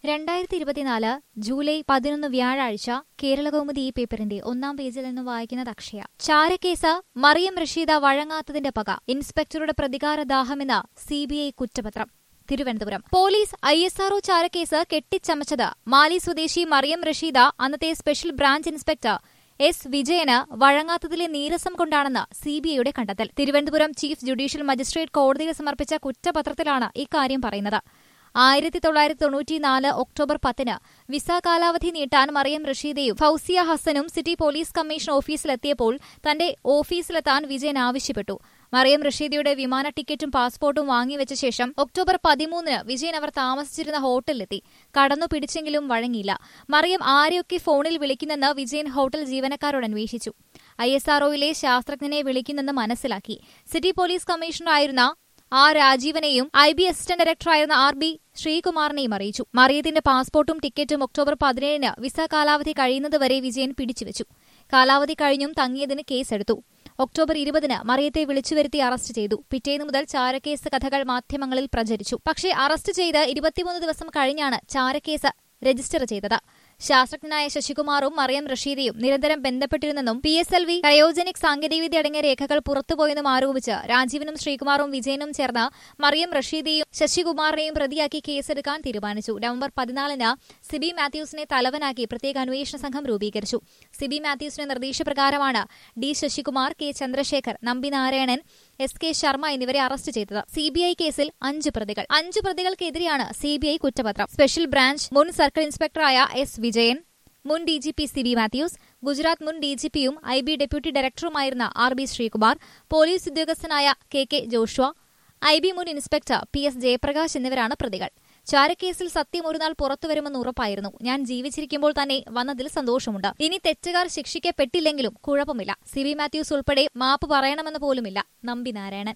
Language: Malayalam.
രണ്ടായിരത്തി ഇരുപത്തിനാല് ജൂലൈ പതിനൊന്ന് വ്യാഴാഴ്ച കേരളകൗമുദി ഈ പേപ്പറിന്റെ ഒന്നാം പേജിൽ നിന്ന് വായിക്കുന്നത് അക്ഷയ ചാരക്കേസ് മറിയം റഷീദ വഴങ്ങാത്തതിന്റെ പക ഇൻസ്പെക്ടറുടെ പ്രതികാരദാഹമെന്ന സിബിഐ കുറ്റപത്രം Thiruvananthapuram police I S R O ചാരക്കേസ് കെട്ടിച്ചമച്ചത് മാലി സ്വദേശി മറിയം റഷീദ അന്നത്തെ സ്പെഷ്യൽ ബ്രാഞ്ച് ഇൻസ്പെക്ടർ എസ് വിജയന് വഴങ്ങാത്തതിലെ നീരസം കൊണ്ടാണെന്ന് സിബിഐയുടെ കണ്ടെത്തൽ തിരുവനന്തപുരം ചീഫ് ജുഡീഷ്യൽ മജിസ്ട്രേറ്റ് കോടതിയിൽ സമർപ്പിച്ച കുറ്റപത്രത്തിലാണ് ഇക്കാര്യം പറയുന്നത് ആയിരത്തി തൊള്ളായിരത്തി തൊണ്ണൂറ്റിനാല് ഒക്ടോബർ പത്തിന് വിസ കാലാവധി നീട്ടാൻ മറിയം റഷീദയും ഫൌസിയ ഹസനും സിറ്റി പോലീസ് കമ്മീഷൻ ഓഫീസിലെത്തിയപ്പോൾ തന്റെ ഓഫീസിലെത്താൻ വിജയൻ ആവശ്യപ്പെട്ടു മറിയം റഷീദയുടെ വിമാന ടിക്കറ്റും പാസ്പോർട്ടും വാങ്ങിവെച്ച ശേഷം ഒക്ടോബർ പതിമൂന്നിന് വിജയൻ അവർ താമസിച്ചിരുന്ന ഹോട്ടലിലെത്തി കടന്നു പിടിച്ചെങ്കിലും വഴങ്ങിയില്ല മറിയം ആരെയൊക്കെ ഫോണിൽ വിളിക്കുന്നെന്ന് വിജയൻ ഹോട്ടൽ ജീവനക്കാരോട് അന്വേഷിച്ചു ഐ എസ് ആർഒയിലെ ശാസ്ത്രജ്ഞനെ വിളിക്കുന്നെന്ന് മനസ്സിലാക്കി സിറ്റി പോലീസ് കമ്മീഷണറായിരുന്ന ആർ രാജീവനെയും ഐ ബി അസിസ്റ്റന്റ് ഡയറക്ടറായിരുന്ന ആർ ബി ശ്രീകുമാറിനെയും അറിയിച്ചു മറിയത്തിന്റെ പാസ്പോർട്ടും ടിക്കറ്റും ഒക്ടോബർ പതിനേഴിന് വിസ കാലാവധി കഴിയുന്നതുവരെ വിജയൻ പിടിച്ചുവച്ചു കാലാവധി കഴിഞ്ഞും തങ്ങിയതിന് കേസെടുത്തു ഒക്ടോബർ ഇരുപതിന് മറിയത്തെ വിളിച്ചുവരുത്തി അറസ്റ്റ് ചെയ്തു പിറ്റേന്ന് മുതൽ ചാരക്കേസ് കഥകൾ മാധ്യമങ്ങളിൽ പ്രചരിച്ചു പക്ഷേ അറസ്റ്റ് ചെയ്ത് ഇരുപത്തിമൂന്ന് ദിവസം കഴിഞ്ഞാണ് ചാരക്കേസ് രജിസ്റ്റർ ചെയ്തത് ശാസ്ത്രജ്ഞനായ ശശികുമാറും മറിയം റഷീദയും നിരന്തരം ബന്ധപ്പെട്ടിരുന്നെന്നും P S L V cryogenic സാങ്കേതികവിദ്യ അടങ്ങിയ രേഖകൾ പുറത്തുപോയെന്നും ആരോപിച്ച് രാജീവനും ശ്രീകുമാറും വിജയനും ചേർന്ന് മറിയം റഷീദയും ശശികുമാറിനെയും പ്രതിയാക്കി കേസെടുക്കാൻ തീരുമാനിച്ചു നവംബർ പതിനാലിന് സിബി മാത്യൂസിനെ തലവനാക്കി പ്രത്യേക അന്വേഷണ സംഘം രൂപീകരിച്ചു സിബി മാത്യൂസിന്റെ നിർദ്ദേശപ്രകാരമാണ് D Sasikumar K Chandrasekhar Nambinarayanan S K Sharma എന്നിവരെ അറസ്റ്റ് ചെയ്തത് സിബിഐ കേസിൽ അഞ്ച് പ്രതികൾ അഞ്ച് പ്രതികൾക്കെതിരെയാണ് സിബിഐ കുറ്റപത്രം സ്പെഷ്യൽ ബ്രാഞ്ച് മുൻ സർക്കിൾ ഇൻസ്പെക്ടറായ എസ് വിജയൻ മുൻ D G P C B Mathews Gujarat മുൻ ഡി ജി പിയും ഐ ബി ഡെപ്യൂട്ടി ഡയറക്ടറുമായിരുന്ന ആർ ബി ശ്രീകുമാർ പോലീസ് ഉദ്യോഗസ്ഥനായ K K Joshua I B മുൻ ഇൻസ്പെക്ടർ പി എസ് ജയപ്രകാശ് എന്നിവരാണ് പ്രതികൾ ചാരക്കേസിൽ സത്യം ഒരു നാൾ പുറത്തുവരുമെന്ന് ഉറപ്പായിരുന്നു ഞാൻ ജീവിച്ചിരിക്കുമ്പോൾ തന്നെ വന്നതിൽ സന്തോഷമുണ്ട് ഇനി തെറ്റുകാർ ശിക്ഷിക്കപ്പെട്ടില്ലെങ്കിലും കുഴപ്പമില്ല സി ബി മാത്യൂസ് ഉൾപ്പെടെ മാപ്പ് പറയണമെന്ന് പോലുമില്ല നമ്പി നാരായണൻ